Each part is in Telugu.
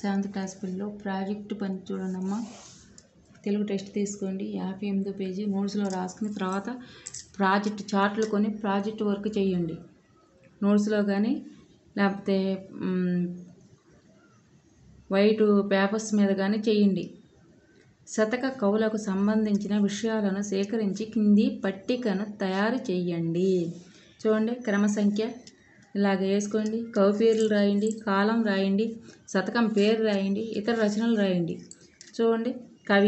సెవెంత్ క్లాస్ పిల్లలు ప్రాజెక్టు పని చూడండమ్మా తెలుగు టెస్ట్ తీసుకోండి యాభై ఎనిమిదో పేజీ నోట్స్లో రాసుకుని తర్వాత ప్రాజెక్ట్ చార్ట్లు కొని ప్రాజెక్ట్ వర్క్ చేయండి నోట్స్లో కానీ లేకపోతే మ్, వైట్ పేపర్స్ మీద కానీ చేయండి శతక కవులకు సంబంధించిన విషయాలను సేకరించి కింది పట్టికను తయారు చేయండి చూడండి క్రమ సంఖ్య ఇలాగ వేసుకోండి కవి పేర్లు రాయండి కాలం రాయండి శతకం పేరు రాయండి ఇతర రచనలు రాయండి చూడండి కవి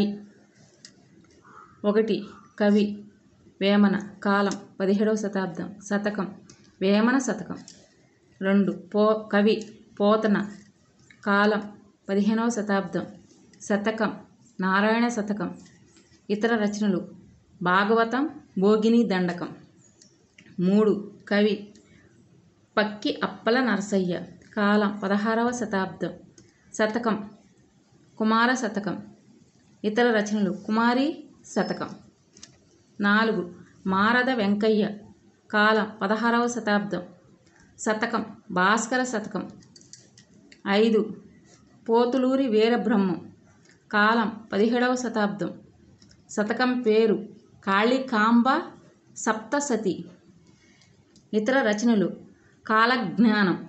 ఒకటి కవి వేమన కాలం పదిహేడవ శతాబ్దం శతకం వేమన శతకం రెండు పో కవి పోతన కాలం పదిహేనవ శతాబ్దం శతకం నారాయణ శతకం ఇతర రచనలు భాగవతం భోగిని దండకం మూడు కవి పక్కి అప్పల నరసయ్య కాలం పదహారవ శతాబ్దం శతకం కుమార శతకం ఇతర రచనలు కుమారి శతకం నాలుగు మారద వెంకయ్య కాలం పదహారవ శతాబ్దం శతకం భాస్కర శతకం ఐదు పోతులూరి వీరబ్రహ్మం కాలం పదిహేడవ శతాబ్దం శతకం పేరు కాళికాంబ సప్తసతి ఇతర రచనలు కాలజ్ఞానం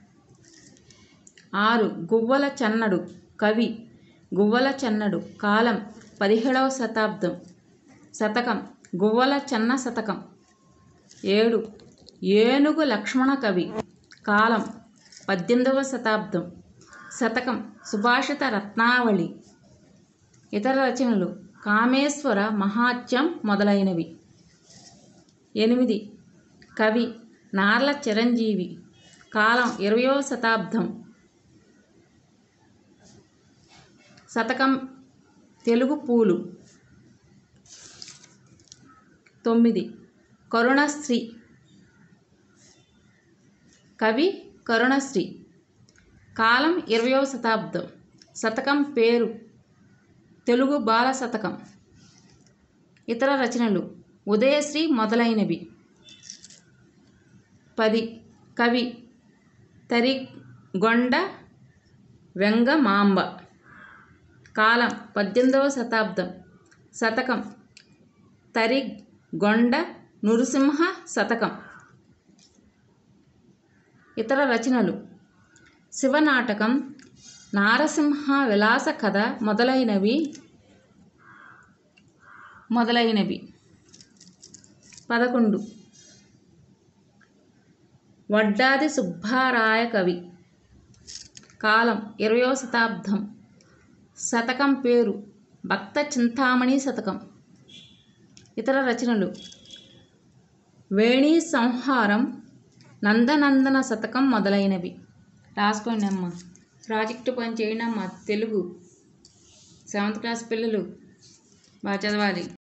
ఆరు గువ్వల చెన్నడు కవి గువ్వల చెన్నడు కాలం పదిహేడవ శతాబ్దం శతకం గువ్వల చెన్న శతకం ఏడు ఏనుగు లక్ష్మణ కవి కాలం పద్దెనిమిదవ శతాబ్దం శతకం సుభాషిత రత్నావళి ఇతర రచనలు కామేశ్వర మహాత్యం మొదలైనవి ఎనిమిది కవి నార్ల చిరంజీవి కాలం ఇరవయో శతాబ్దం శతకం తెలుగు పూలు తొమ్మిది కరుణశ్రీ కవి కరుణశ్రీ కాలం ఇరవయో శతాబ్దం శతకం పేరు తెలుగు బాల శతకం ఇతర రచనలు ఉదయశ్రీ మొదలైనవి పది కవి తరిగొండ వెంగమాంబ కాలం పద్దెనిమిదవ శతాబ్దం శతకం తరిగొండ నృసింహ శతకం ఇతర రచనలు శివనాటకం నారసింహ విలాస కథ మొదలైనవి మొదలైనవి పదకొండు వడ్డాది సుబ్బారాయ కవి కాలం ఇరవయో శతాబ్దం శతకం పేరు భక్త చింతామణి శతకం ఇతర రచనలు వేణి సంహారం నందనందన శతకం మొదలైనవి రాసుకోండి అమ్మ ప్రాజెక్టు పని చేయండి అమ్మ తెలుగు సెవెంత్ క్లాస్ పిల్లలు బాగా చదవాలి